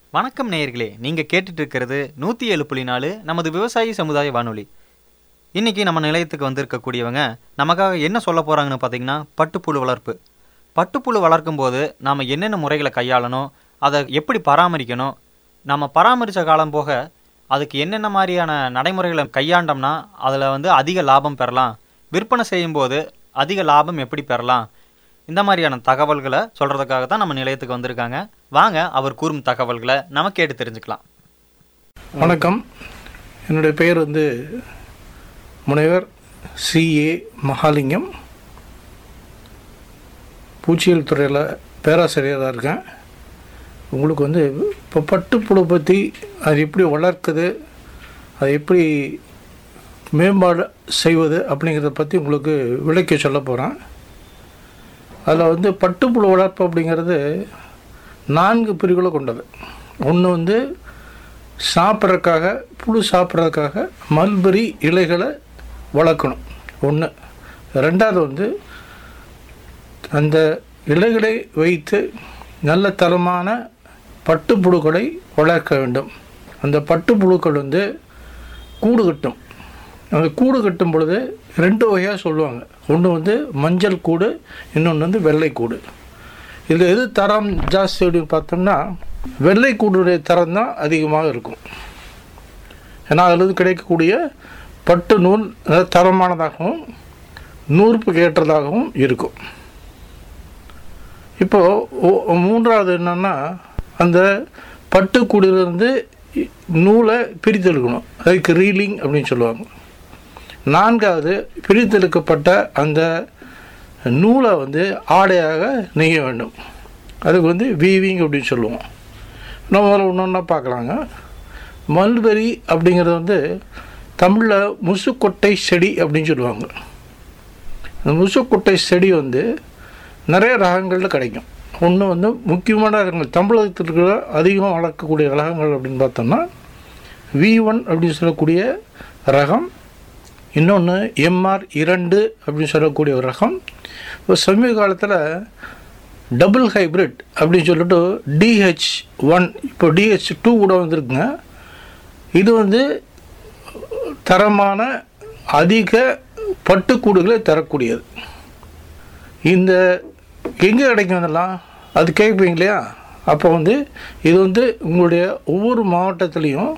வணக்கம் நேயர்களே நீங்கள் கேட்டுட்டு இருக்கிறது நூற்றி ஏழு புள்ளி நாலு நமது விவசாயி சமுதாய வானொலி இன்னைக்கு நம்ம நிலையத்துக்கு வந்திருக்கக்கூடியவங்க நமக்காக என்ன சொல்ல போகிறாங்கன்னு பார்த்தீங்கன்னா பட்டுப்புழு வளர்ப்பு பட்டுப்புழு வளர்க்கும் போது நாம் என்னென்ன முறைகளை கையாளணும் அதை எப்படி பராமரிக்கணும் நம்ம பராமரித்த காலம் போக அதுக்கு என்னென்ன மாதிரியான நடைமுறைகளை கையாண்டோம்னா அதில் வந்து அதிக லாபம் பெறலாம் விற்பனை செய்யும்போது அதிக லாபம் எப்படி பெறலாம் இந்த மாதிரியான தகவல்களை சொல்கிறதுக்காக தான் நம்ம நிலையத்துக்கு வந்திருக்காங்க வாங்க அவர் கூறும் தகவல்களை நம்ம கேட்டு தெரிஞ்சுக்கலாம் வணக்கம் என்னுடைய பெயர் வந்து முனைவர் சிஏ மகாலிங்கம் பூச்சியல் துறையில் பேராசிரியராக இருக்கேன் உங்களுக்கு வந்து இப்போ பட்டுப்புழு பற்றி அது எப்படி வளர்க்குது அது எப்படி மேம்பாடு செய்வது அப்படிங்கிறத பற்றி உங்களுக்கு விளக்கி சொல்ல போகிறேன் அதில் வந்து பட்டுப்புழு வளர்ப்பு அப்படிங்கிறது நான்கு பிரிவுகளை கொண்டது ஒன்று வந்து சாப்பிட்றதுக்காக புழு சாப்பிட்றதுக்காக மல்பெரி இலைகளை வளர்க்கணும் ஒன்று ரெண்டாவது வந்து அந்த இலைகளை வைத்து நல்ல தரமான பட்டுப்புழுக்களை வளர்க்க வேண்டும் அந்த பட்டுப்புழுக்கள் வந்து கூடு கட்டும் அந்த கூடு கட்டும் பொழுது ரெண்டு வகையாக சொல்லுவாங்க ஒன்று வந்து மஞ்சள் கூடு இன்னொன்று வந்து வெள்ளை கூடு இதில் எது தரம் ஜாஸ்தி அப்படின்னு பார்த்தோம்னா வெள்ளை கூடுடைய தரம் தான் அதிகமாக இருக்கும் ஏன்னா அதிலிருந்து கிடைக்கக்கூடிய பட்டு நூல் அதாவது தரமானதாகவும் நூறுப்புக்கு ஏற்றதாகவும் இருக்கும் இப்போது மூன்றாவது என்னென்னா அந்த பட்டுக்கூடிலிருந்து நூலை பிரித்தெடுக்கணும் அதுக்கு ரீலிங் அப்படின்னு சொல்லுவாங்க நான்காவது பிரித்தெடுக்கப்பட்ட அந்த நூலை வந்து ஆடையாக நெய்ய வேண்டும் அதுக்கு வந்து வீவிங் அப்படின்னு சொல்லுவோம் நம்ம முதல்ல ஒன்று ஒன்றா பார்க்கலாங்க மல்பெரி அப்படிங்கிறது வந்து தமிழில் முசுக்கொட்டை செடி அப்படின்னு சொல்லுவாங்க அந்த முசுக்கொட்டை செடி வந்து நிறைய ரகங்களில் கிடைக்கும் ஒன்று வந்து முக்கியமான ரகங்கள் தமிழகத்தில் இருக்கிற அதிகமாக வளர்க்கக்கூடிய ரகங்கள் அப்படின்னு பார்த்தோம்னா வி ஒன் அப்படின்னு சொல்லக்கூடிய ரகம் இன்னொன்று எம்ஆர் இரண்டு அப்படின்னு சொல்லக்கூடிய ஒரு ரகம் இப்போ சமீப காலத்தில் டபுள் ஹைப்ரிட் அப்படின்னு சொல்லிட்டு டிஹெச் ஒன் இப்போ டிஹெச் டூ கூட வந்திருக்குங்க இது வந்து தரமான அதிக பட்டுக்கூடுகளை தரக்கூடியது இந்த எங்கே கிடைக்கும் இதெல்லாம் அது கேட்பீங்க இல்லையா அப்போ வந்து இது வந்து உங்களுடைய ஒவ்வொரு மாவட்டத்துலேயும்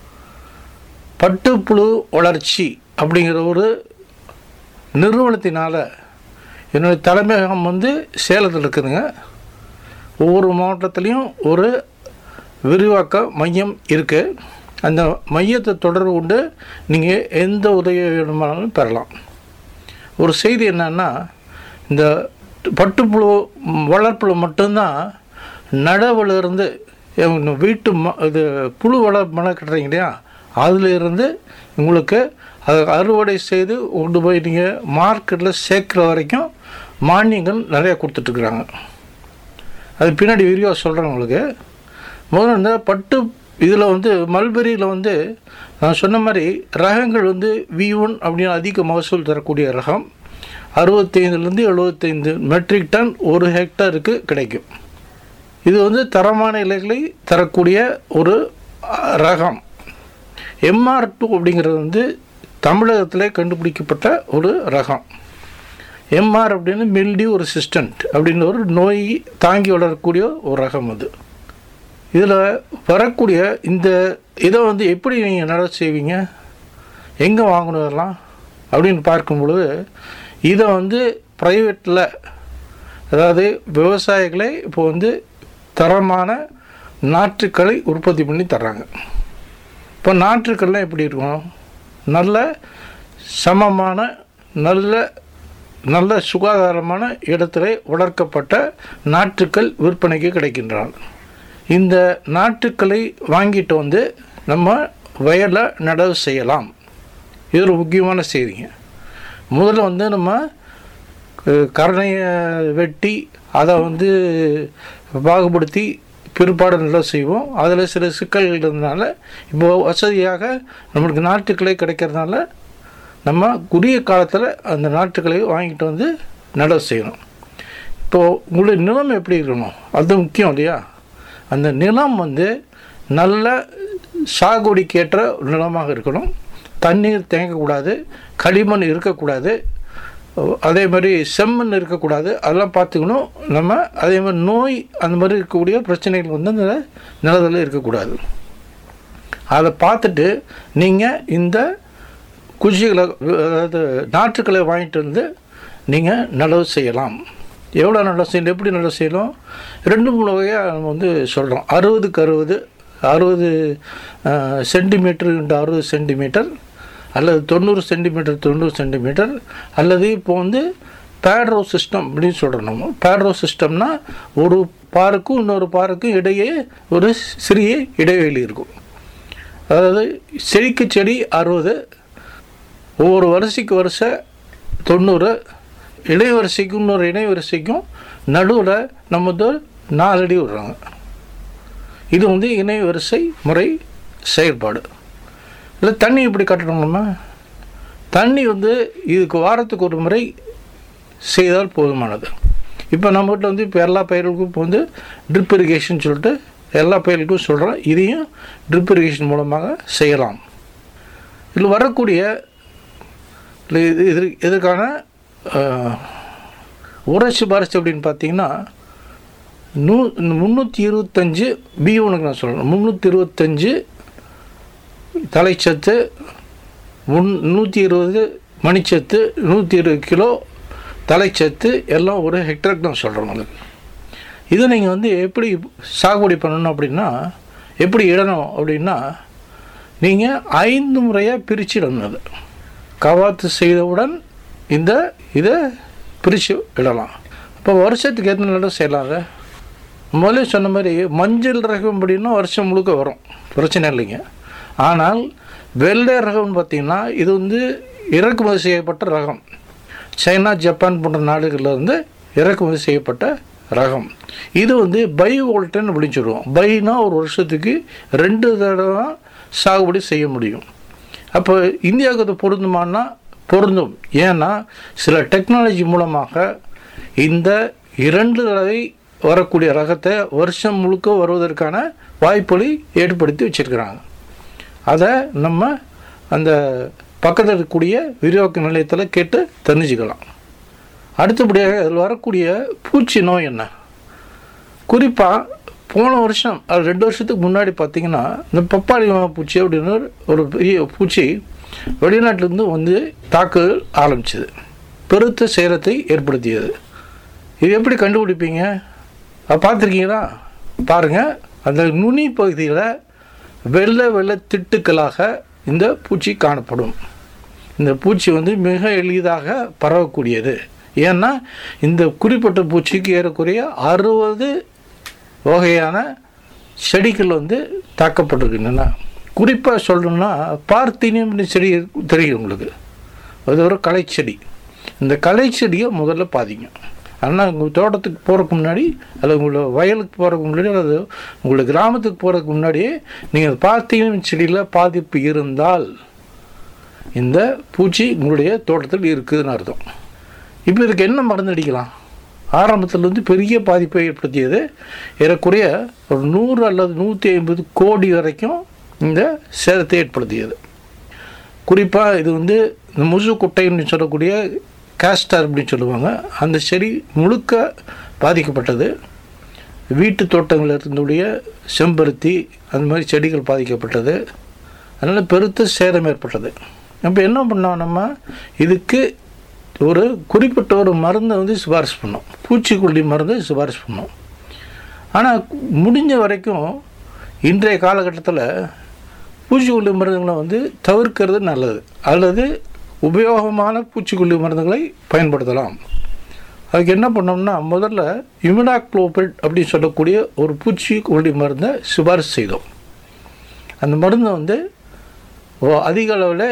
பட்டுப்புழு வளர்ச்சி அப்படிங்கிற ஒரு நிறுவனத்தினால் என்னுடைய தலைமையகம் வந்து சேலத்தில் இருக்குதுங்க ஒவ்வொரு மாவட்டத்துலேயும் ஒரு விரிவாக்க மையம் இருக்குது அந்த மையத்தை தொடர்பு கொண்டு நீங்கள் எந்த உதவி வேணுமானாலும் பெறலாம் ஒரு செய்தி என்னன்னா இந்த பட்டுப்புழு வளர்ப்பில் மட்டும்தான் நடவுலேருந்து வீட்டு ம இது புழு வளர்ப்பு மழை கட்டுறீங்க இல்லையா அதிலிருந்து உங்களுக்கு அதை அறுவடை செய்து கொண்டு போய் நீங்கள் மார்க்கெட்டில் சேர்க்குற வரைக்கும் மானியங்கள் நிறையா கொடுத்துட்ருக்குறாங்க அது பின்னாடி விரிவாக சொல்கிறேன் உங்களுக்கு முதல்ல இந்த பட்டு இதில் வந்து மல்பெரியில் வந்து நான் சொன்ன மாதிரி ரகங்கள் வந்து வி ஒன் அப்படின்னு அதிக மகசூல் தரக்கூடிய ரகம் அறுபத்தைந்துலேருந்து எழுபத்தைந்து மெட்ரிக் டன் ஒரு ஹெக்டருக்கு கிடைக்கும் இது வந்து தரமான இலைகளை தரக்கூடிய ஒரு ரகம் எம்ஆர் டூ அப்படிங்கிறது வந்து தமிழகத்தில் கண்டுபிடிக்கப்பட்ட ஒரு ரகம் எம்ஆர் அப்படின்னு மில்டி ஒரு சிஸ்டன்ட் அப்படின்னு ஒரு நோய் தாங்கி வளரக்கூடிய ஒரு ரகம் அது இதில் வரக்கூடிய இந்த இதை வந்து எப்படி நீங்கள் நட செய்வீங்க எங்கே வாங்கணும் இதெல்லாம் அப்படின்னு பார்க்கும் பொழுது இதை வந்து ப்ரைவேட்டில் அதாவது விவசாயிகளே இப்போ வந்து தரமான நாற்றுக்களை உற்பத்தி பண்ணி தர்றாங்க இப்போ நாற்றுக்கள்லாம் எப்படி இருக்கும் நல்ல சமமான நல்ல நல்ல சுகாதாரமான இடத்துல வளர்க்கப்பட்ட நாற்றுக்கள் விற்பனைக்கு கிடைக்கின்றன இந்த நாற்றுக்களை வாங்கிட்டு வந்து நம்ம வயலில் நடவு செய்யலாம் இது ஒரு முக்கியமான செய்திங்க முதல்ல வந்து நம்ம கரணையை வெட்டி அதை வந்து பாகுபடுத்தி பிற்பாடு நல்லா செய்வோம் அதில் சில சிக்கல்கள் இருந்தனால இப்போது வசதியாக நம்மளுக்கு நாட்டுக்களே கிடைக்கிறதுனால நம்ம குறுகிய காலத்தில் அந்த நாட்டுக்களை வாங்கிட்டு வந்து நடவு செய்யணும் இப்போது உங்களுடைய நிலைமை எப்படி இருக்கணும் அது முக்கியம் இல்லையா அந்த நிலம் வந்து நல்ல சாகுபடிக்கேற்ற நிலமாக இருக்கணும் தண்ணீர் தேங்கக்கூடாது களிமண் இருக்கக்கூடாது அதே மாதிரி செம்மண் இருக்கக்கூடாது அதெல்லாம் பார்த்துக்கணும் நம்ம அதே மாதிரி நோய் அந்த மாதிரி இருக்கக்கூடிய பிரச்சனைகள் வந்து அந்த நிலத்தில் இருக்கக்கூடாது அதை பார்த்துட்டு நீங்கள் இந்த குச்சிகளை அதாவது நாற்றுக்களை வாங்கிட்டு வந்து நீங்கள் நடவு செய்யலாம் எவ்வளோ நடவு செய்யணும் எப்படி நடவு செய்யலாம் ரெண்டு மூணு வகையாக நம்ம வந்து சொல்கிறோம் அறுபதுக்கு அறுபது அறுபது சென்டிமீட்டர் இன்ட்டு அறுபது சென்டிமீட்டர் அல்லது தொண்ணூறு சென்டிமீட்டர் தொண்ணூறு சென்டிமீட்டர் அல்லது இப்போ வந்து பேட்ரோ சிஸ்டம் அப்படின்னு சொல்கிறோம் நம்ம பேட்ரோ சிஸ்டம்னா ஒரு பாருக்கும் இன்னொரு பாருக்கும் இடையே ஒரு சிறிய இடைவெளி இருக்கும் அதாவது செடிக்கு செடி அறுபது ஒவ்வொரு வரிசைக்கு வருஷ தொண்ணூறு இடைவரிசைக்கும் இன்னொரு இடைவரிசைக்கும் நடுவில் நம்ம வந்து நாலு அடி விடுறாங்க இது வந்து இணை வரிசை முறை செயல்பாடு இல்லை தண்ணி இப்படி கட்டணும் நம்ம தண்ணி வந்து இதுக்கு வாரத்துக்கு ஒரு முறை செய்தால் போதுமானது இப்போ நம்மகிட்ட வந்து இப்போ எல்லா பயிர்களுக்கும் இப்போ வந்து ட்ரிப் இரிகேஷன் சொல்லிட்டு எல்லா பயிர்களுக்கும் சொல்கிறோம் இதையும் ட்ரிப் இரிகேஷன் மூலமாக செய்யலாம் இதில் வரக்கூடிய இல்லை இது இது இதற்கான உரை சிபாரிசு அப்படின்னு பார்த்தீங்கன்னா நூ முந்நூற்றி இருபத்தஞ்சு பி ஒனுக்கு நான் சொல்கிறேன் முந்நூற்றி இருபத்தஞ்சு தலைச்சத்து முன் நூற்றி இருபது மணிச்சத்து நூற்றி இருபது கிலோ தலைச்சத்து எல்லாம் ஒரு ஹெக்டருக்கு நான் சொல்கிறேன் உங்களுக்கு இதை நீங்கள் வந்து எப்படி சாகுபடி பண்ணணும் அப்படின்னா எப்படி இடணும் அப்படின்னா நீங்கள் ஐந்து முறையாக பிரிச்சிடணும் அது கவாத்து செய்தவுடன் இந்த இதை பிரித்து இடலாம் இப்போ வருஷத்துக்கு எத்தனை நடம் செய்யலாம் அதை முதல்ல சொன்ன மாதிரி மஞ்சள் ரகம் அப்படின்னா வருஷம் முழுக்க வரும் பிரச்சனை இல்லைங்க ஆனால் வெள்ளை ரகம்னு பார்த்திங்கன்னா இது வந்து இறக்குமதி செய்யப்பட்ட ரகம் சைனா ஜப்பான் போன்ற நாடுகளிலிருந்து இறக்குமதி செய்யப்பட்ட ரகம் இது வந்து பை வோல்டன் அப்படின்னு சொல்லுவோம் பைனா ஒரு வருஷத்துக்கு ரெண்டு தடவை சாகுபடி செய்ய முடியும் அப்போ இந்தியாவுக்கு அது பொருந்துமானா பொருந்தும் ஏன்னா சில டெக்னாலஜி மூலமாக இந்த இரண்டு தடவை வரக்கூடிய ரகத்தை வருஷம் முழுக்க வருவதற்கான வாய்ப்புகளை ஏற்படுத்தி வச்சுருக்கிறாங்க அதை நம்ம அந்த பக்கத்தில் இருக்கக்கூடிய விரிவாக்க நிலையத்தில் கேட்டு தெரிஞ்சுக்கலாம் அடுத்தபடியாக அதில் வரக்கூடிய பூச்சி நோய் என்ன குறிப்பாக போன வருஷம் அது ரெண்டு வருஷத்துக்கு முன்னாடி பார்த்தீங்கன்னா இந்த பப்பாளி பூச்சி அப்படின்னு ஒரு பெரிய பூச்சி வெளிநாட்டிலேருந்து வந்து தாக்குதல் ஆரம்பிச்சது பெருத்த சேதத்தை ஏற்படுத்தியது இது எப்படி கண்டுபிடிப்பீங்க அது பார்த்துருக்கீங்களா பாருங்கள் அந்த நுனி பகுதியில் வெள்ளை வெள்ளை திட்டுக்களாக இந்த பூச்சி காணப்படும் இந்த பூச்சி வந்து மிக எளிதாக பரவக்கூடியது ஏன்னா இந்த குறிப்பிட்ட பூச்சிக்கு ஏறக்குறைய அறுபது வகையான செடிகள் வந்து தாக்கப்பட்டிருக்கின்றன குறிப்பாக சொல்லணும்னா பார்த்தீனியம் செடி தெரியும் உங்களுக்கு அது ஒரு களைச்செடி இந்த களைச்செடியை முதல்ல பாதிக்கும் ஆனால் உங்கள் தோட்டத்துக்கு போகிறதுக்கு முன்னாடி அல்லது உங்களோட வயலுக்கு போகிறதுக்கு முன்னாடி அல்லது உங்களோட கிராமத்துக்கு போகிறதுக்கு முன்னாடியே நீங்கள் பார்த்தீங்கன்னா செடியில் பாதிப்பு இருந்தால் இந்த பூச்சி உங்களுடைய தோட்டத்தில் இருக்குதுன்னு அர்த்தம் இப்போ இதுக்கு என்ன மருந்து அடிக்கலாம் ஆரம்பத்தில் வந்து பெரிய பாதிப்பை ஏற்படுத்தியது ஏறக்குறைய ஒரு நூறு அல்லது நூற்றி ஐம்பது கோடி வரைக்கும் இந்த சேதத்தை ஏற்படுத்தியது குறிப்பாக இது வந்து இந்த முசு குட்டைன்னு சொல்லக்கூடிய கேஸ்டர் அப்படின்னு சொல்லுவாங்க அந்த செடி முழுக்க பாதிக்கப்பட்டது வீட்டு தோட்டங்களில் இருந்தவுடைய செம்பருத்தி அந்த மாதிரி செடிகள் பாதிக்கப்பட்டது அதனால் பெருத்த சேதம் ஏற்பட்டது அப்போ என்ன பண்ணோம் நம்ம இதுக்கு ஒரு குறிப்பிட்ட ஒரு மருந்தை வந்து சிபாரிசு பண்ணோம் பூச்சிக்கொல்லி மருந்து சிபாரிசு பண்ணோம் ஆனால் முடிஞ்ச வரைக்கும் இன்றைய காலகட்டத்தில் பூச்சிக்கொல்லி மருந்துகளை வந்து தவிர்க்கிறது நல்லது அல்லது உபயோகமான பூச்சிக்கொல்லி மருந்துகளை பயன்படுத்தலாம் அதுக்கு என்ன பண்ணோம்னா முதல்ல இமிடாக்ளோபிட் அப்படின்னு சொல்லக்கூடிய ஒரு பூச்சிக்கொல்லி மருந்தை சிபாரிசு செய்தோம் அந்த மருந்தை வந்து அதிக அளவில்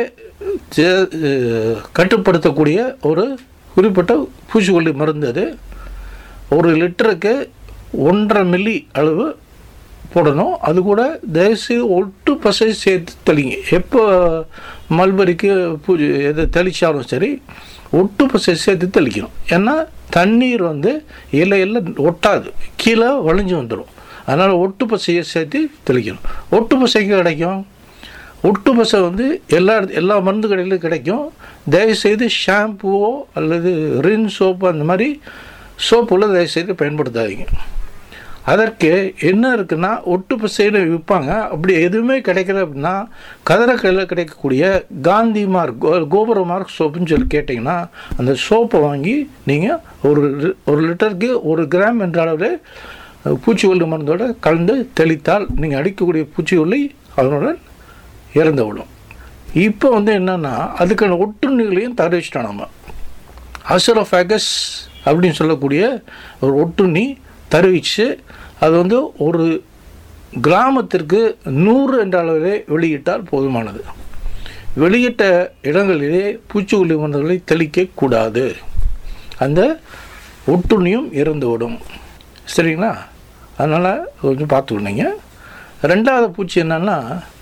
கட்டுப்படுத்தக்கூடிய ஒரு குறிப்பிட்ட பூச்சிக்கொல்லி மருந்து அது ஒரு லிட்டருக்கு ஒன்றரை மில்லி அளவு போடணும் அது கூட தயவுசெய்து ஒட்டு பசை சேர்த்து தெளிங்க எப்போ மல்பரிக்கு பூஜை எதை தெளித்தாலும் சரி ஒட்டு பசை சேர்த்து தெளிக்கணும் ஏன்னா தண்ணீர் வந்து இலையில் ஒட்டாது கீழே வழிஞ்சு வந்துடும் அதனால் ஒட்டு பசையை சேர்த்து தெளிக்கணும் ஒட்டு பசைக்கு கிடைக்கும் ஒட்டு பசை வந்து எல்லா இடத்து- எல்லா மருந்து கடையிலும் கிடைக்கும் தயவுசெய்து ஷாம்புவோ அல்லது ரின் சோப்பு அந்த மாதிரி சோப்புகளை தயவுசெய்து பயன்படுத்தாதீங்க அதற்கு என்ன இருக்குன்னா ஒட்டு பசைன்னு விற்பாங்க அப்படி எதுவுமே கிடைக்கல அப்படின்னா கதறக்கையில் கிடைக்கக்கூடிய காந்தி மார்க் கோ- கோபுர மார்க் சோப்புன்னு சொல்லி கேட்டிங்கன்னா அந்த சோப்பை வாங்கி நீங்கள் ஒரு li- ஒரு லிட்டருக்கு ஒரு கிராம் என்ற அளவில் பூச்சிக்கொல்லி மருந்தோட கலந்து தெளித்தால் நீங்கள் அடிக்கக்கூடிய பூச்சிக்கொல்லி அதனுடன் இறந்து விடும் இப்போ வந்து என்னென்னா அதுக்கான ஒட்டுண்ணிகளையும் தருவிச்சிட்டோம் நம்ம அசரோஃபேகஸ் அப்படின்னு சொல்லக்கூடிய ஒரு ஒட்டுண்ணி தருவிச்சு அது வந்து ஒரு கிராமத்திற்கு நூறு என்ற அளவிலே வெளியிட்டால் போதுமானது வெளியிட்ட இடங்களிலே பூச்சிக்கொல்லி மருந்துகளை தெளிக்கக்கூடாது அந்த ஒட்டுண்ணியும் இறந்துவிடும் சரிங்களா அதனால் கொஞ்சம் பார்த்துக்கணுங்க ரெண்டாவது பூச்சி என்னன்னா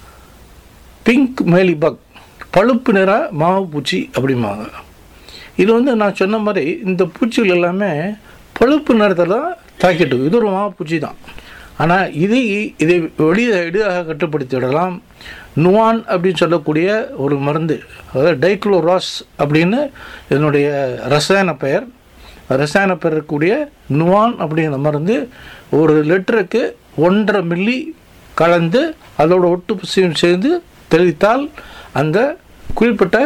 பிங்க் மேலிபக் பழுப்பு நிற மாவு பூச்சி அப்படிம்பாங்க இது வந்து நான் சொன்ன மாதிரி இந்த பூச்சிகள் எல்லாமே பழுப்பு நிறத்தில் தான் தாக்கிட்டு இது ஒரு மாவு பூச்சி தான் ஆனால் இதை இதை வெளியே எளிதாக கட்டுப்படுத்தி விடலாம் நுவான் அப்படின்னு சொல்லக்கூடிய ஒரு மருந்து அதாவது டைக்ளோராஸ் அப்படின்னு இதனுடைய ரசாயன பெயர் ரசாயன பெயர் இருக்கக்கூடிய நுவான் அப்படிங்கிற மருந்து ஒரு லிட்டருக்கு ஒன்றரை மில்லி கலந்து அதோட ஒட்டு பசியும் சேர்ந்து தெளித்தால் அந்த குறிப்பிட்ட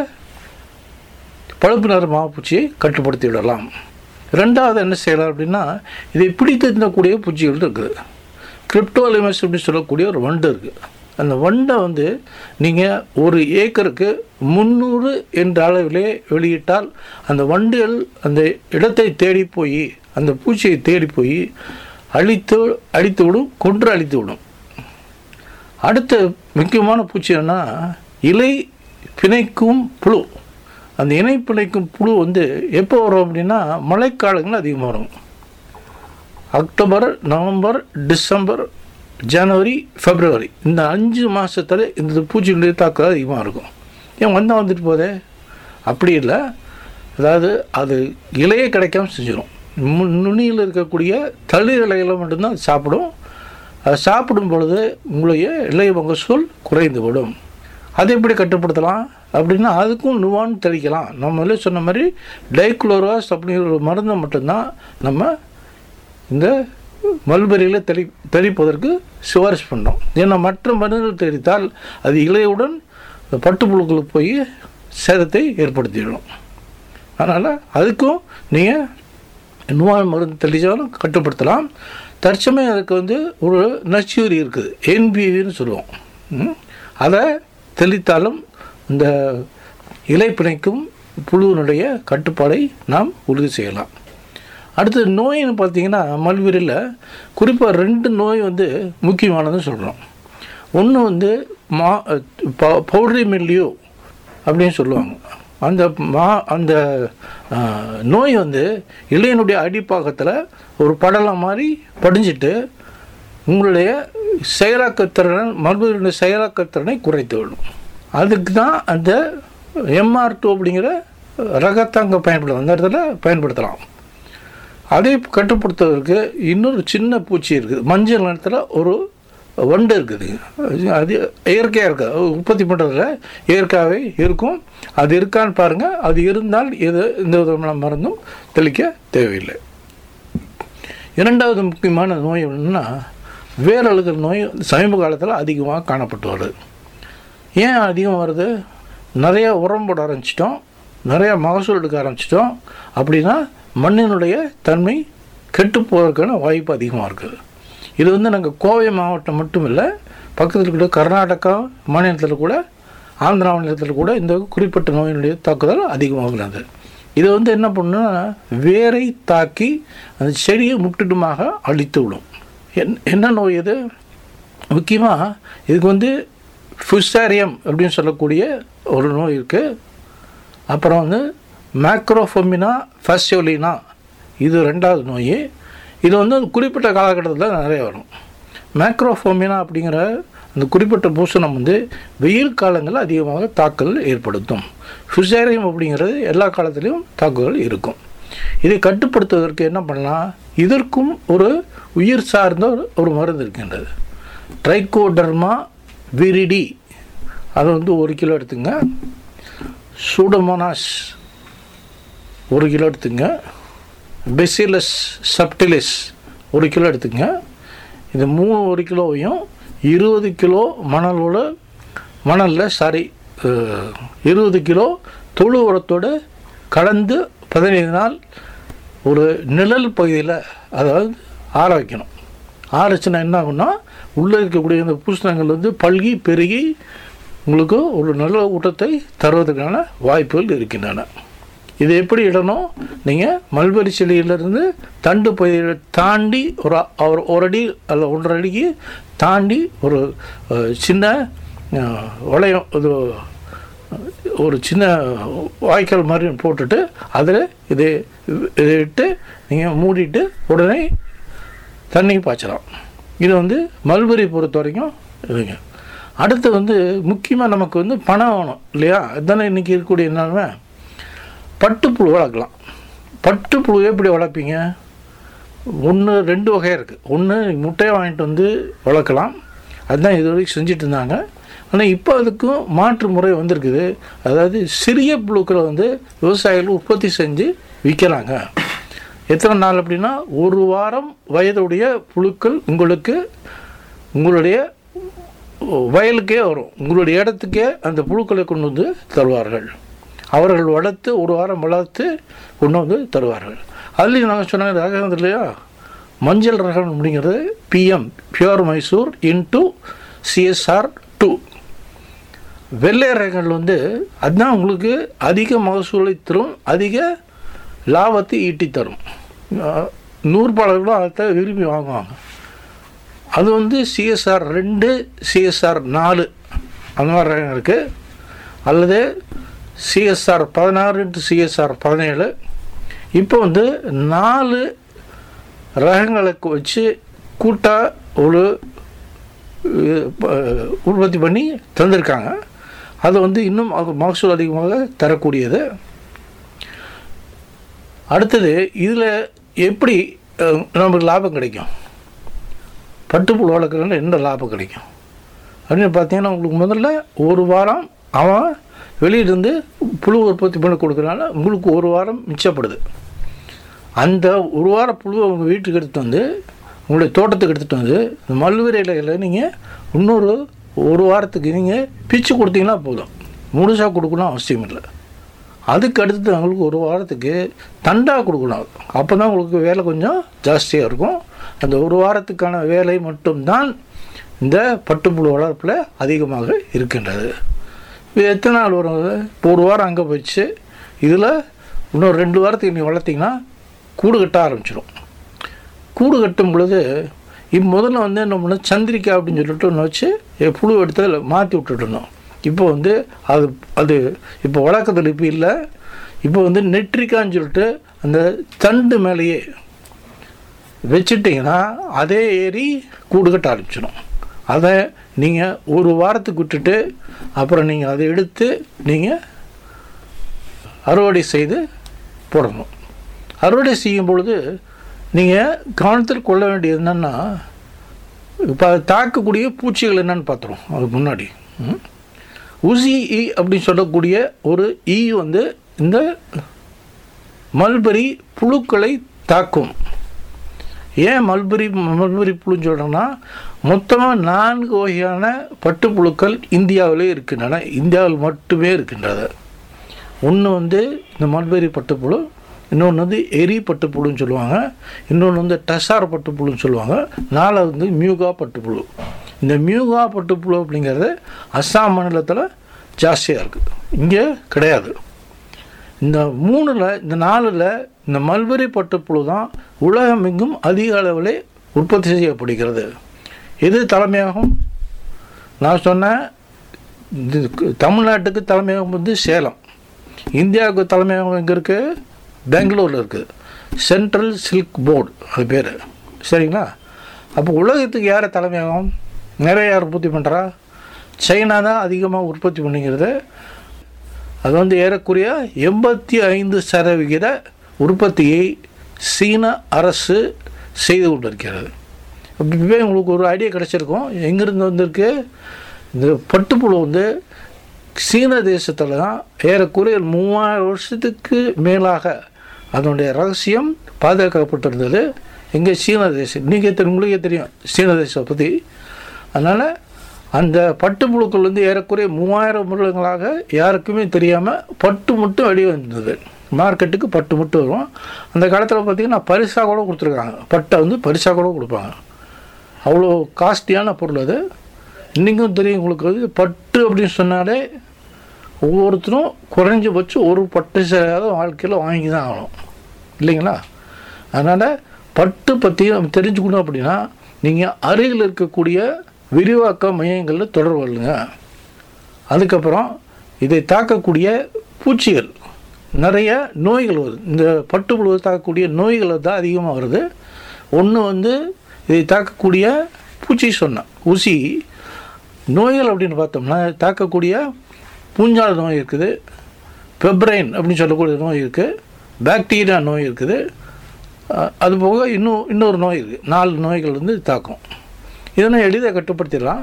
பழுப்பு நிற மாவுப்பூச்சியை கட்டுப்படுத்தி விடலாம் ரெண்டாவது என்ன செய்யலாம் அப்படின்னா இதை பிடித்து தின்னக்கூடிய பூச்சிகள் இருக்குது கிரிப்டோலிமஸ் அப்படின்னு சொல்லக்கூடிய ஒரு வண்டு இருக்குது அந்த வண்டை வந்து நீங்கள் ஒரு ஏக்கருக்கு முந்நூறு என்ற அளவிலே வெளியிட்டால் அந்த வண்டுகள் அந்த இடத்தை தேடி போய் அந்த பூச்சியை தேடி போய் அழித்து அழித்து விடும் கொன்று அழித்து விடும் அடுத்த முக்கியமான பூச்சி என்னன்னா இலை பிணைக்கும் புழு அந்த இணை பிணைக்கும் புழு வந்து எப்போ வரும் அப்படின்னா மழைக்காலங்கள் அதிகமாக வரும் அக்டோபர் நவம்பர் டிசம்பர் ஜனவரி பிப்ரவரி இந்த அஞ்சு மாதத்தில் இந்த பூச்சிகளுடைய தாக்குதல் அதிகமாக இருக்கும் ஏன் வந்தால் வந்துட்டு போதே அப்படி இல்லை அதாவது அது இலையே கிடைக்காம செஞ்சிடும் மு- நுனியில் இருக்கக்கூடிய தளிர் இலைகளை மட்டும்தான் அது சாப்பிடும் அது சாப்பிடும் பொழுது உங்களுடைய இளைய மகசூல் குறைந்து விடும் அதை எப்படி கட்டுப்படுத்தலாம் அப்படின்னா அதுக்கும் நுவான் தெளிக்கலாம் நம்ம முதல்ல சொன்ன மாதிரி டைக்ளோராஸ் அப்படிங்கிற ஒரு மருந்தை மட்டும்தான் நம்ம இந்த மல்பெரியில் தெளி தெளிப்பதற்கு சிபாரிசு பண்ணோம் ஏன்னா மற்ற மருந்துகள் தெளித்தால் அது இலையுடன் இந்த பட்டுப்புழுக்களுக்கு போய் சேதத்தை ஏற்படுத்திவிடும் அதனால் அதுக்கும் நீங்கள் நோய் மருந்து தெளித்தாலும் கட்டுப்படுத்தலாம் தற்சமயம் அதுக்கு வந்து ஒரு நச்சுரி இருக்குது என்பிவின்னு சொல்லுவோம் ம்? அதை தெளித்தாலும் இந்த இலை பிணைக்கும் புழுவினுடைய கட்டுப்பாடை நாம் உறுதி செய்யலாம் அடுத்து நோயின்னு பார்த்தீங்கன்னா மல்வீரில் குறிப்பாக ரெண்டு நோய் வந்து முக்கியமானதுன்னு சொல்கிறோம் ஒன்று வந்து மா ப- பவுடரி மில்லியோ அப்படின்னு சொல்லுவாங்க அந்த மா அந்த ஆ, நோய் வந்து இலையினுடைய அடிப்பாகத்தில் ஒரு படலம் மாதிரி படிஞ்சிட்டு உங்களுடைய செயலாக்கத்திறன் மருந்துகளுடைய செயலாக்கத்திறனை குறைத்து விடும் அதுக்கு தான் அந்த எம்ஆர் டூ அப்படிங்கிற ரகத்தை அங்கே பயன்படுத்தலாம் அந்த இடத்துல பயன்படுத்தலாம் அதை கட்டுப்படுத்துவதற்கு இன்னொரு சின்ன பூச்சி இருக்குது மஞ்சள் நிறத்தில் ஒரு வண்டு இருக்குது அது இயற்கையாக இருக்குது அது உற்பத்தி பண்ணுறதுல இயற்கையாகவே இருக்கும் அது இருக்கான்னு பாருங்கள் அது இருந்தால் எது எந்த விதமான மருந்தும் தெளிக்க தேவையில்லை இரண்டாவது முக்கியமான நோய் என்னன்னா வேரழுகிற நோய் சமீப காலத்தில் அதிகமாக காணப்பட்டு வருது ஏன் அதிகம் வருது நிறைய உரம் போட ஆரம்பிச்சிட்டோம் நிறைய மகசூல் எடுக்க ஆரம்பிச்சிட்டோம் அப்படின்னா மண்ணினுடைய தன்மை கெட்டு போவதற்கான வாய்ப்பு அதிகமாக இருக்குது இது வந்து நாங்கள் கோவை மாவட்டம் மட்டும் இல்லை பக்கத்தில் கூட கர்நாடகா மாநிலத்தில் கூட ஆந்திரா மாநிலத்தில் கூட இந்த குறிப்பிட்ட நோயினுடைய தாக்குதல் அதிகமாக உள்ளது இது வந்து என்ன பண்ணுன்னா வேரை தாக்கி அந்த செடியை முற்றிலுமாக அழித்து விடும் என் என்ன நோய் இது முக்கியமாக இதுக்கு வந்து ஃபுசாரியம் அப்படின்னு சொல்லக்கூடிய ஒரு நோய் இருக்குது அப்புறம் வந்து மேக்ரோஃபொமினா ஃபஸ்யோலினா இது ரெண்டாவது நோய் இது வந்து குறிப்பிட்ட காலகட்டத்தில் நிறைய வரும் மேக்ரோஃபோமினா அப்படிங்கிற அந்த குறிப்பிட்ட பூசணம் வந்து வெயில் காலங்களில் அதிகமாக தாக்குதல் ஏற்படுத்தும் ஃபுசேரியம் அப்படிங்கிறது எல்லா காலத்துலேயும் தாக்குதல் இருக்கும் இதை கட்டுப்படுத்துவதற்கு என்ன பண்ணலாம் இதற்கும் ஒரு உயிர் சார்ந்த ஒரு- ஒரு மருந்து இருக்கின்றது ட்ரைகோடர்மா விரிடி அது வந்து ஒரு கிலோ எடுத்துங்க சூடோமோனாஸ் ஒரு கிலோ எடுத்துங்க பெசிலஸ் சப்டிலிஸ் ஒரு கிலோ எடுத்துங்க இந்த மூணு ஒரு கிலோவையும் இருபது கிலோ மணலோட மணலில் சாரி இருபது கிலோ தொழு உரத்தோடு கலந்து பதினைந்து நாள் ஒரு நிழல் பகுதியில் அதாவது ஆற வைக்கணும் ஆரச்சுன்னா என்ன ஆகும்னா உள்ளே இருக்கக்கூடிய இந்த பூசணங்கள் வந்து பல்கி பெருகி உங்களுக்கு ஒரு நல்ல ஊட்டத்தை தருவதற்கான வாய்ப்புகள் இருக்கின்றன இது எப்படி இடணும் நீங்கள் மல்பெரி செடியிலிருந்து தண்டு பகுதியை தாண்டி ஒரு ஒரு ஒரு அடி அல்ல ஒன்றரை அடிக்கு தாண்டி ஒரு அஹ், சின்ன அஹ், வளையம் இது ஒரு சின்ன வாய்க்கால் மாதிரி போட்டுட்டு அதில் இது இதை விட்டு நீங்கள் மூடிட்டு உடனே தண்ணி பாய்ச்சலாம் இது வந்து மல்பெரி பொறுத்த வரைக்கும் இதுங்க அடுத்து வந்து முக்கியமாக நமக்கு வந்து பணம் வேணும் இல்லையா அதுதானே இன்றைக்கி இருக்கக்கூடிய நிலைமை பட்டுப்புழு வளர்க்கலாம் பட்டுப்புழு எப்படி வளர்ப்பீங்க ஒன்று ரெண்டு வகை இருக்குது ஒன்று முட்டையை வாங்கிட்டு வந்து வளர்க்கலாம் அதுதான் இது வரைக்கும் செஞ்சுட்டு இருந்தாங்க ஆனால் இப்போ அதுக்கும் மாற்று முறை வந்திருக்குது அதாவது சிறிய புழுக்களை வந்து விவசாயிகள் உற்பத்தி செஞ்சு விற்கிறாங்க எத்தனை நாள் அப்படின்னா ஒரு வாரம் வயதுடைய புழுக்கள் உங்களுக்கு உங்களுடைய வயலுக்கே வரும் உங்களுடைய இடத்துக்கே அந்த புழுக்களை கொண்டு வந்து தருவார்கள் அவர்கள் வளர்த்து ஒரு வாரம் வளர்த்து கொண்டு வந்து தருவார்கள் அதுலேயும் நாங்கள் சொன்னாங்க ரகம் வந்து இல்லையா மஞ்சள் ரகம் அப்படிங்கிறது BM pure Mysore into CSR two வெள்ளை ரகங்கள் வந்து அதுதான் உங்களுக்கு அதிக மகசூலை தரும் அதிக லாபத்தை ஈட்டி தரும் அஹ் நூற்பாளர்களும் அதை விரும்பி வாங்குவாங்க அது வந்து சிஎஸ்ஆர் ரெண்டு சிஎஸ்ஆர் நாலு அந்த மாதிரி ரகம் இருக்குது அல்லது சிஎஸ்ஆர் பதினாறு இன்ட்டு சிஎஸ்ஆர் பதினேழு இப்போ வந்து நாலு ரகங்களை வச்சு கூட்டாக ஒரு அஹ், ப- உற்பத்தி பண்ணி தந்திருக்காங்க அது வந்து இன்னும் அது மகசூல் அதிகமாக தரக்கூடியது அடுத்தது இதில் எப்படி அஹ், நமக்கு லாபம் கிடைக்கும் பட்டுப்புழு வளர்க்குறதுல என்ன லாபம் கிடைக்கும் அப்படின்னு பார்த்தீங்கன்னா உங்களுக்கு முதல்ல ஒரு வாரம் அவன் வெளியிலிருந்து புழு உற்பத்தி பண்ணி கொடுக்குறனால உங்களுக்கு ஒரு வாரம் மிச்சப்படுது அந்த ஒரு வார புழுவை உங்கள் வீட்டுக்கு எடுத்துகிட்டு வந்து உங்களுடைய தோட்டத்துக்கு எடுத்துகிட்டு வந்து இந்த மல்வெறி இலைகளை நீங்கள் இன்னொரு ஒரு வாரத்துக்கு நீங்கள் பிச்சு கொடுத்தீங்கன்னா போதும் முழுசாக கொடுக்கணும் அவசியம் இல்லை அதுக்கு அடுத்து அவங்களுக்கு ஒரு வாரத்துக்கு தண்டாக கொடுக்கணும் அப்போ தான் உங்களுக்கு வேலை கொஞ்சம் ஜாஸ்தியாக இருக்கும் அந்த ஒரு வாரத்துக்கான வேலை மட்டும்தான் இந்த பட்டுப்புழு வளர்ப்பில் அதிகமாக இருக்கின்றது இது எத்தனை நாள் வரும் இது? இப்போ ஒரு வாரம் அங்கே போயிடுச்சு இதில் இன்னொரு ரெண்டு வாரத்துக்கு நீங்கள் வளர்த்திங்கன்னா கூடு கட்ட ஆரம்பிச்சிடும் கூடு கட்டும் பொழுது இப்போ முதல்ல வந்து என்ன பண்ண சந்திரிக்கா அப்படின்னு சொல்லிட்டு ஒன்று வச்சு எ- புழு எடுத்து அதில் மாற்றி விட்டுட்டு இருந்தோம் இப்போ வந்து அது அது இப்போ வழக்கத்தில் இப்போ இல்லை இப்போ வந்து நெட்ரிக்கான்னு சொல்லிட்டு அந்த தண்டு மேலேயே வச்சுட்டிங்கன்னா அதே ஏறி கூடு கட்ட ஆரம்பிச்சிடும் அதை நீங்கள் ஒரு வாரத்துக்கு விட்டுட்டு அப்புறம் நீங்கள் அதை எடுத்து நீங்கள் அறுவடை செய்து போடணும் அறுவடை செய்யும் பொழுது நீங்கள் கவனத்தில் கொள்ள வேண்டியது என்னென்னா இப்போ அது தாக்கக்கூடிய பூச்சிகள் என்னன்னு பார்த்துருவோம் அதுக்கு முன்னாடி ம். உசி ஈ அப்படின்னு சொல்லக்கூடிய ஒரு ஈ வந்து இந்த மல்பெரி புழுக்களை தாக்கும் ஏன் மல்பெரி மல்பெரி புழுன்னு சொல்கிறேன்னா மொத்தமாக நான்கு வகையான பட்டுப்புழுக்கள் இந்தியாவிலே இருக்கின்றன இந்தியாவில் மட்டுமே இருக்கின்றது ஒன்று வந்து இந்த மல்பெரி பட்டுப்புழு இன்னொன்று வந்து எரி பட்டுப்புழுன்னு சொல்லுவாங்க இன்னொன்று வந்து டசார் பட்டுப்புழுன்னு சொல்லுவாங்க நாலாவது வந்து மியூகா பட்டுப்புழு இந்த மியூகா பட்டுப்புழு அப்படிங்கிறது அஸ்ஸாம் மாநிலத்தில் ஜாஸ்தியாக இருக்குது இங்கே கிடையாது இந்த மூணில் இந்த நாலில் இந்த மல்பெரி பட்டுப்புழு தான் உலகமெங்கும் அதிக அளவில் உற்பத்தி செய்யப்படுகிறது எது தலைமையாகும் நான் சொன்னேன் இது தமிழ்நாட்டுக்கு தலைமையகம் வந்து சேலம் இந்தியாவுக்கு தலைமையகம் எங்கே இருக்குது பெங்களூரில் இருக்குது சென்ட்ரல் சில்க் போர்டு அது பேர் சரிங்களா அப்போ உலகத்துக்கு யார் தலைமையகம் நிறைய யார் உற்பத்தி பண்ணுறா சைனா தான் அதிகமாக உற்பத்தி பண்ணிக்கிறது அது வந்து ஏறக்குறைய எண்பத்தி ஐந்து சதவிகித உற்பத்தியை சீன அரசு செய்து கொண்டிருக்கிறது இப்பவே உங்களுக்கு ஒரு ஐடியா கிடச்சிருக்கும் எங்கேருந்து வந்திருக்கு இந்த பட்டுப்புழு வந்து சீன தேசத்தில் தான் ஏறக்குறைய மூவாயிரம் வருஷத்துக்கு மேலாக அதனுடைய ரகசியம் பாதுகாக்கப்பட்டிருந்தது எங்கே சீன தேசம் நீங்கள் தெரியும் உங்களுக்கே தெரியும் சீன தேசத்தை பற்றி அதனால் அந்த பட்டுப்புழுக்கள் வந்து ஏறக்குறைய மூவாயிரம் வருடங்களாக யாருக்குமே தெரியாமல் பட்டு மட்டும் வெளியே வந்தது மார்க்கெட்டுக்கு பட்டு மட்டும் வரும் அந்த காலத்தில் பார்த்திங்கன்னா பரிசாக கூட கொடுத்துருக்காங்க பட்டை வந்து பரிசாக கூட கொடுப்பாங்க அவ்வளோ காஸ்ட்லியான பொருள் அது இன்றைக்கும் தெரியும் உங்களுக்கு வந்து பட்டு அப்படின்னு சொன்னாலே ஒவ்வொருத்தரும் குறைஞ்சபட்சம் ஒரு பட்டு சேராத வாழ்க்கையில் வாங்கி தான் ஆகணும் இல்லைங்களா அதனால் பட்டு பற்றி நம்ம தெரிஞ்சுக்கணும் அப்படின்னா நீங்கள் அருகில் இருக்கக்கூடிய விரிவாக்க மையங்களில் தொடர்பு கொள்ளுங்க அதுக்கப்புறம் இதை தாக்கக்கூடிய பூச்சிகள் நிறைய நோய்கள் வருது இந்த பட்டுப்புழுவை தாக்கக்கூடிய நோய்கள் தான் அதிகமாக வருது ஒன்று வந்து இதை தாக்கக்கூடிய பூச்சி சொன்னேன் ஊசி நோய்கள் அப்படின்னு பார்த்தோம்னா தாக்கக்கூடிய பூஞ்சால நோய் இருக்குது பெப்ரைன் அப்படின்னு சொல்லக்கூடிய நோய் இருக்குது பாக்டீரியா நோய் இருக்குது அஹ் அது போக இன்னும் இன்னொரு நோய் இருக்குது நாலு நோய்கள் வந்து தாக்கும் இதெல்லாம் எளிதாக கட்டுப்படுத்திடலாம்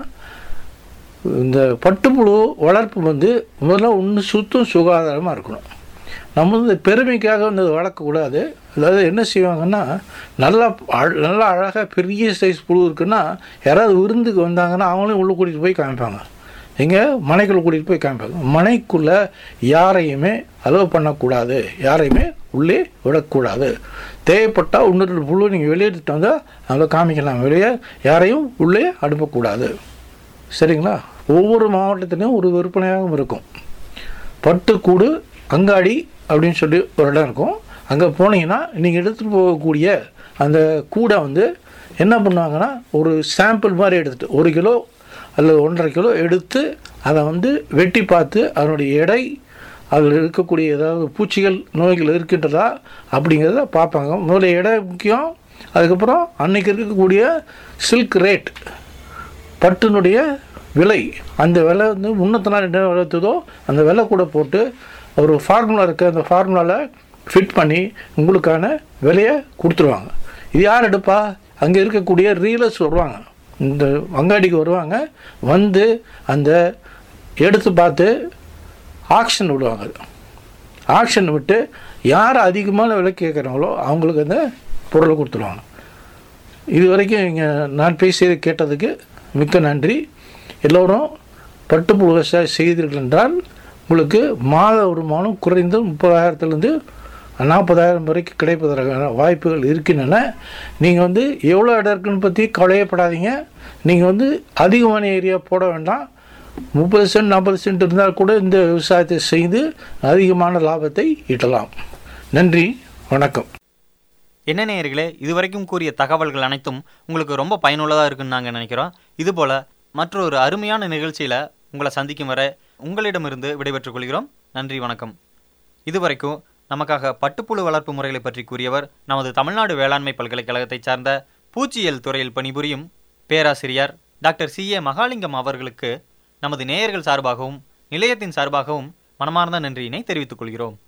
இந்த பட்டுப்புழு வளர்ப்பு வந்து முதல்ல ஒன்று சுத்தம் சுகாதாரமாக இருக்கணும் நம்ம வந்து பெருமைக்காக வந்து அதை வளர்க்கக்கூடாது அதாவது என்ன செய்வாங்கன்னா நல்லா அழ- நல்லா அழகாக பெரிய சைஸ் புழு இருக்குன்னா யாராவது விருந்துக்கு வந்தாங்கன்னா அவங்களையும் உள்ளே கூட்டிகிட்டு போய் காமிப்பாங்க எங்கே மனைக்குள்ளே கூட்டிகிட்டு போய் காமிப்பாங்க மனைக்குள்ளே யாரையுமே அலோவ் பண்ணக்கூடாது யாரையுமே உள்ளே விடக்கூடாது தேவைப்பட்டால் ஒன்று ரெண்டு புழு நீங்கள் வெளியெடுத்துட்டு வந்தால் அங்கே காமிக்கலாம் வெளியே யாரையும் உள்ளே அனுப்பக்கூடாது சரிங்களா ஒவ்வொரு மாவட்டத்திலையும் ஒரு விற்பனையாகவும் இருக்கும் பட்டுக்கூடு அங்காடி அப்படின்னு சொல்லி ஒரு இடம் இருக்கும் அங்கே போனீங்கன்னா நீங்கள் எடுத்துகிட்டு போகக்கூடிய அந்த கூடை வந்து என்ன பண்ணுவாங்கன்னா ஒரு சாம்பிள் மாதிரி எடுத்துட்டு ஒரு கிலோ அல்லது ஒன்றரை கிலோ எடுத்து அதை வந்து வெட்டி பார்த்து அதனுடைய எடை அதில் இருக்கக்கூடிய ஏதாவது பூச்சிகள் நோய்கள் இருக்கின்றதா அப்படிங்கிறத பார்ப்பாங்க முதல்ல எடை முக்கியம் அதுக்கப்புறம் அன்னைக்கு இருக்கக்கூடிய சில்க் ரேட் பட்டினுடைய விலை அந்த விலை வந்து முன்னூற்றி நாள் என்ன விலை இருக்குதோ அந்த விலை கூட போட்டு ஒரு ஃபார்முலா இருக்குது அந்த ஃபார்முலாவில் ஃபிட் பண்ணி உங்களுக்கான விலையை கொடுத்துருவாங்க இது யார் எடுப்பா அங்கே இருக்கக்கூடிய ரீலர்ஸ் வருவாங்க இந்த அங்காடிக்கு வருவாங்க வந்து அந்த எடுத்து பார்த்து ஆக்ஷன் விடுவாங்க ஆக்ஷன் விட்டு யார் அதிகமான விலை கேட்குறாங்களோ அவங்களுக்கு அந்த பொருளை கொடுத்துருவாங்க இது வரைக்கும் இங்கே நான் பேசியதை கேட்டதுக்கு மிக்க நன்றி எல்லோரும் பட்டுப்புழு விவசாயம் செய்தீர்கள் என்றால் உங்களுக்கு மாத வருமானம் குறைந்து முப்பதாயிரத்துலேருந்து நாற்பதாயிரம் வரைக்கும் கிடைப்பதற்கான வாய்ப்புகள் இருக்கின்றன நீங்கள் வந்து எவ்வளோ இடம் இருக்குன்னு பற்றி கவலையப்படாதீங்க நீங்கள் வந்து அதிகமான ஏரியா போட வேண்டாம் முப்பது சென்ட் நாற்பது சென்ட் இருந்தால் கூட இந்த விவசாயத்தை செய்து அதிகமான லாபத்தை ஈட்டலாம் நன்றி வணக்கம் என்ன நேயர்களே இதுவரைக்கும் கூறிய தகவல்கள் அனைத்தும் உங்களுக்கு ரொம்ப பயனுள்ளதாக இருக்குன்னு நாங்கள் நினைக்கிறோம் இதுபோல மற்றொரு அருமையான நிகழ்ச்சியில் உங்களை சந்திக்கும் வரை உங்களிடமிருந்து விடைபெற்றுக் கொள்கிறோம் நன்றி வணக்கம் இதுவரைக்கும் நமக்காக பட்டுப்புழு வளர்ப்பு முறைகளை பற்றி கூறியவர் நமது தமிழ்நாடு வேளாண்மை பல்கலைக்கழகத்தைச் சார்ந்த பூச்சியியல் துறையில் பணிபுரியும் பேராசிரியர் டாக்டர் சி ஏ மகாலிங்கம் அவர்களுக்கு நமது நேயர்கள் சார்பாகவும் நிலையத்தின் சார்பாகவும் மனமார்ந்த நன்றியினை தெரிவித்துக் கொள்கிறோம்